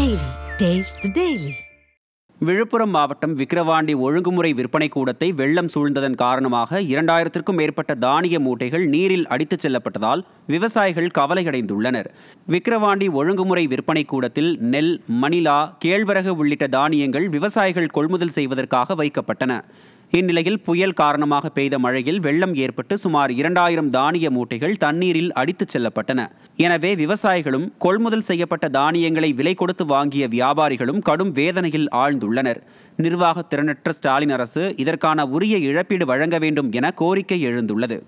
Daily. Taste the Daily. Villupuram மாவட்டம் விக்கிரவாண்டி ஒழுங்குமுறை விற்பனை கூடத்தை வெள்ளம் சூழ்ந்ததன் காரணமாக இரண்டாயிரத்திற்கும் மேற்பட்ட தானிய மூட்டைகள் நீரில் அடித்துச் செல்லப்பட்டதால் விவசாயிகள் கவலையடைந்துள்ளனர் விக்கிரவாண்டி ஒழுங்குமுறை விற்பனை கூடத்தில் நெல் மணிலா கேழ்வரகு உள்ளிட்ட தானியங்கள் விவசாயிகள் கொள்முதல் செய்வதற்காக வைக்கப்பட்டன இந்நிலையில் புயல் காரணமாக பெய்த மழையில் வெள்ளம் ஏற்பட்டு சுமார் இரண்டாயிரம் தானிய மூட்டைகள் தண்ணீரில் அடித்துச் செல்லப்பட்டன எனவே விவசாயிகளும் கொள்முதல் செய்யப்பட்ட தானியங்களை விலை கொடுத்து வாங்கிய வியாபாரிகளும் கடும் வேதனையில் ஆழ்ந்துள்ளனர் நிர்வாக திறனற்ற ஸ்டாலின் அரசு இதற்கான உரிய இழப்பீடு வழங்க வேண்டும் என கோரிக்கை எழுந்துள்ளது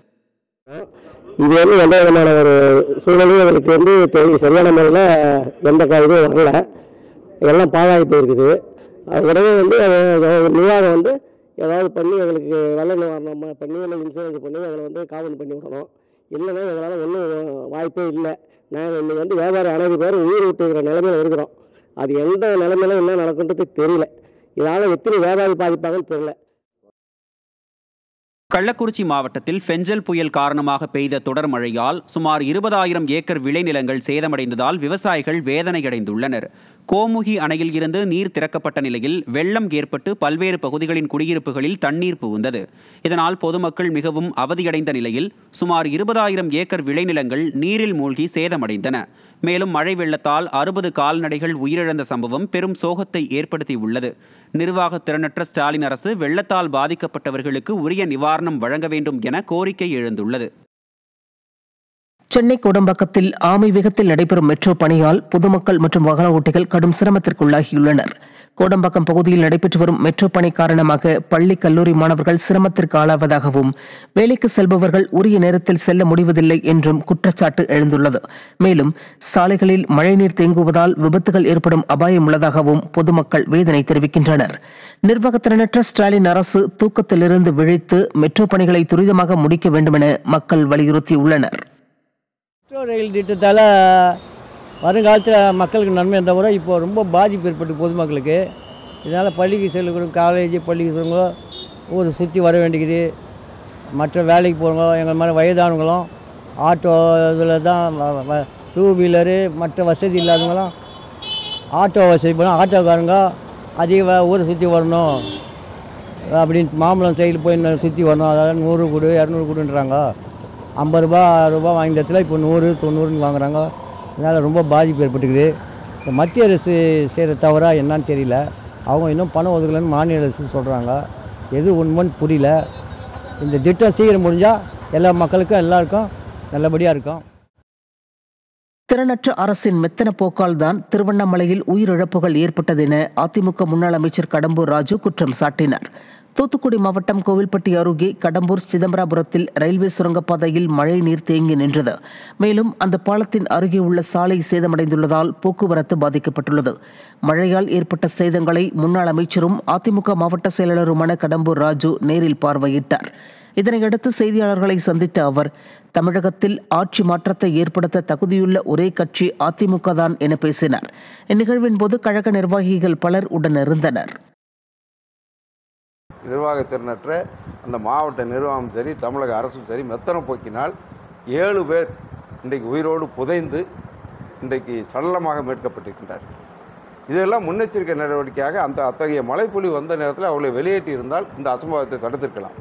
இது வந்து எந்த விதமான ஒரு சூழலையும் எங்களுக்கு வந்து தெரி- சரியான முறையில் எந்த க- இதுவும் வரல எல்லாம் பாழாகி போயிருக்குது அது உடனே வந்து அது நிர்வாகம் வந்து ஏதாவது பண்ணி எங்களுக்கு வெள்ள நிவாரணம் ம- பண்ணி இல்லை இன்சூரன்ஸ் பண்ணி எங்களை வந்து காவல் பண்ணி விடணும் இல்லைன்னா எங்களால் ஒன்றும் வாய்ப்பே இல்லை நாங்கள் இன்னைக்கு வந்து வியாபாரி அனைத்து பேர் உயிர் விட்டுக்கிற நிலைமையில இருக்கிறோம் அது எந்த நிலைமையில என்ன நடக்குன்றது தெரியல இதனால் எத்தனை வியாபாரி பாதிப்பாங்கன்னு தெரியல கள்ளக்குறிச்சி மாவட்டத்தில் ஃபெஞ்சல் புயல் காரணமாக பெய்த தொடர் மழையால் சுமார் இருபதாயிரம் ஏக்கர் விளைநிலங்கள் சேதமடைந்ததால் விவசாயிகள் வேதனையடைந்துள்ளனர் கோமுகி அணையில் இருந்து நீர் திறக்கப்பட்ட நிலையில் வெள்ளம் ஏற்பட்டு பல்வேறு பகுதிகளின் குடியிருப்புகளில் தண்ணீர் புகுந்தது இதனால் பொதுமக்கள் மிகவும் அவதியடைந்த நிலையில் சுமார் இருபதாயிரம் ஏக்கர் விளைநிலங்கள் நீரில் மூழ்கி சேதமடைந்தன மேலும் மழை வெள்ளத்தால் அறுபது கால்நடைகள் உயிரிழந்த சம்பவம் பெரும் சோகத்தை ஏற்படுத்தியுள்ளது நிர்வாக திறனற்ற ஸ்டாலின் அரசு வெள்ளத்தால் பாதிக்கப்பட்டவர்களுக்கு உரிய நிவாரணம் வழங்க வேண்டும் என கோரிக்கை எழுந்துள்ளது சென்னை கோடம்பாக்கத்தில் ஆமை வேகத்தில் நடைபெறும் மெட்ரோ பணியால் பொதுமக்கள் மற்றும் வாகன ஓட்டிகள் கடும் சிரமத்திற்குள்ளாகியுள்ளனர் கோடம்பாக்கம் பகுதியில் நடைபெற்று வரும் மெட்ரோ பணி காரணமாக பள்ளி கல்லூரி மாணவர்கள் சிரமத்திற்கு ஆளாவதாகவும் வேலைக்கு செல்பவர்கள் உரிய நேரத்தில் செல்ல முடிவதில்லை என்றும் குற்றச்சாட்டு எழுந்துள்ளது மேலும் சாலைகளில் மழைநீர் தேங்குவதால் விபத்துகள் ஏற்படும் அபாயம் உள்ளதாகவும் பொதுமக்கள் வேதனை தெரிவிக்கின்றனர் நிர்வாகத்திறனற்ற ஸ்டாலின் அரசு தூக்கத்திலிருந்து விழித்து மெட்ரோ பணிகளை துரிதமாக முடிக்க வேண்டுமென மக்கள் வலியுறுத்தியுள்ளனர் மெட்ரோ ரயில் திட்டத்தால் வருங்காலத்தில் மக்களுக்கு நன்மை இருந்தால் கூட இப்போ ரொம்ப பாதிப்பு ஏற்பட்டு பொதுமக்களுக்கு இதனால் பள்ளிக்கு செல்லக்கூடிய காலேஜ் பள்ளிக்கு செல்லுங்க ஊரை சுற்றி வர வேண்டியது மற்ற வேலைக்கு போகிறவங்க எங்கள் மாதிரி வயதானவங்களும் ஆட்டோ இதில் தான் டூ வீலரு மற்ற வசதி இல்லாதவங்களாம் ஆட்டோ வசதி போனால் ஆட்டோக்காரங்க அதிக வ- ஊரை சுற்றி வரணும் அப்படின்னு மாம்பழம் சைடில் போய் சுற்றி வரணும் அதாவது நூறு கொடு இரநூறு கொடுன்றாங்க ஐம்பது ரூபா ரூபா வாங்கின இடத்துல இப்போ நூறு தொண்ணூறுன்னு வாங்குறாங்க இதனால் ரொம்ப பாதிப்பு ஏற்பட்டுக்குது இந்த மத்திய அரசு செய்கிற தவறா என்னன்னு தெரியல அவங்க இன்னும் பணம் ஒதுக்கலைன்னு மாநில அரசு சொல்கிறாங்க எது உண்மைன்னு புரியல இந்த திட்டம் சீக்கிரம் முடிஞ்சால் எல்லா மக்களுக்கும் எல்லாருக்கும் நல்லபடியாக இருக்கும் திறனற்ற அரசின் மெத்தன போக்கால் தான் திருவண்ணாமலையில் உயிரிழப்புகள் ஏற்பட்டது என அதிமுக முன்னாள் அமைச்சர் கடம்பூர் ராஜு குற்றம் சாட்டினார் தூத்துக்குடி மாவட்டம் கோவில்பட்டி அருகே கடம்பூர் சிதம்பராபுரத்தில் ரயில்வே சுரங்கப்பாதையில் மழை நீர் தேங்கி நின்றது மேலும் அந்த பாலத்தின் அருகே உள்ள சாலை சேதமடைந்துள்ளதால் போக்குவரத்து பாதிக்கப்பட்டுள்ளது மழையால் ஏற்பட்ட சேதங்களை முன்னாள் அமைச்சரும் அதிமுக மாவட்ட செயலாளருமான கடம்பூர் ராஜு நேரில் பார்வையிட்டார் இதனையடுத்து செய்தியாளர்களை சந்தித்த அவர் தமிழகத்தில் ஆட்சி மாற்றத்தை ஏற்படுத்த தகுதியுள்ள ஒரே கட்சி அதிமுக தான் என பேசினார் இந்நிகழ்வின் போது கழக நிர்வாகிகள் பலர் உடனிருந்தனர் நிர்வாகத்திறனற்ற அந்த மாவட்ட நிர்வாகம் சரி தமிழக அரசும் சரி மெத்தனம் போக்கினால் ஏழு பேர் இன்றைக்கு உயிரோடு புதைந்து இன்றைக்கு சடலமாக மீட்கப்பட்டிருக்கின்றார்கள் இதெல்லாம் முன்னெச்சரிக்கை நடவடிக்கையாக அந்த அத்தகைய மழைப்பொழி வந்த நேரத்தில் அவர்களை வெளியேற்றி இருந்தால் இந்த அசம்பாவத்தை தடுத்திருக்கலாம்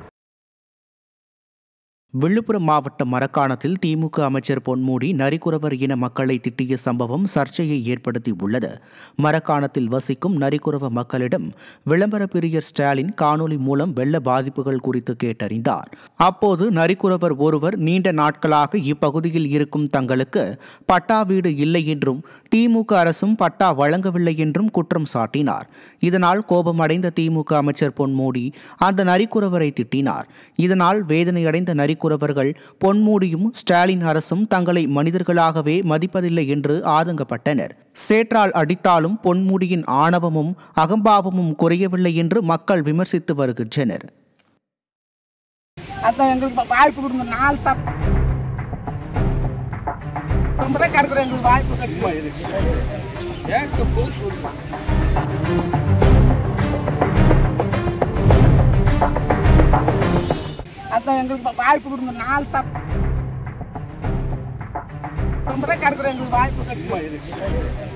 விழுப்புரம் மாவட்டம் மரக்காணத்தில் திமுக அமைச்சர் பொன்முடி நரிக்குறவர் இன மக்களை திட்டிய சம்பவம் சர்ச்சையை ஏற்படுத்தி உள்ளது மரக்காணத்தில் வசிக்கும் நரிக்குறவ மக்களிடம் விளம்பர பிரியர் ஸ்டாலின் காணொலி மூலம் வெள்ள பாதிப்புகள் குறித்து கேட்டறிந்தார் அப்போது நரிக்குறவர் ஒருவர் நீண்ட நாட்களாக இப்பகுதியில் இருக்கும் தங்களுக்கு பட்டா வீடு இல்லை என்றும் திமுக அரசும் பட்டா வழங்கவில்லை என்றும் குற்றம் சாட்டினார் இதனால் கோபமடைந்த திமுக அமைச்சர் பொன்முடி அந்த நரிக்குறவரை திட்டினார் இதனால் வேதனையடைந்த நரிக்குறவர்கள் பொன்முடியும் ஸ்டாலின் அரசும் தங்களை மனிதர்களாகவே மதிப்பதில்லை என்று ஆதங்கப்பட்டனர் சேற்றால் அடித்தாலும் பொன்முடியின் ஆணவமும் அகம்பாவமும் குறையவில்லை என்று மக்கள் விமர்சித்து வருகின்றனர் அதான் எங்களுக்கு வாய்ப்பு கொடுங்க நாலு தப் ரொம்ப கிடக்குற எங்களுக்கு வாய்ப்பு அதான் எங்களுக்கு வாய்ப்பு கொடுங்க நாலு தப் ரொம்ப கிடக்குற எங்களுக்கு வாய்ப்பு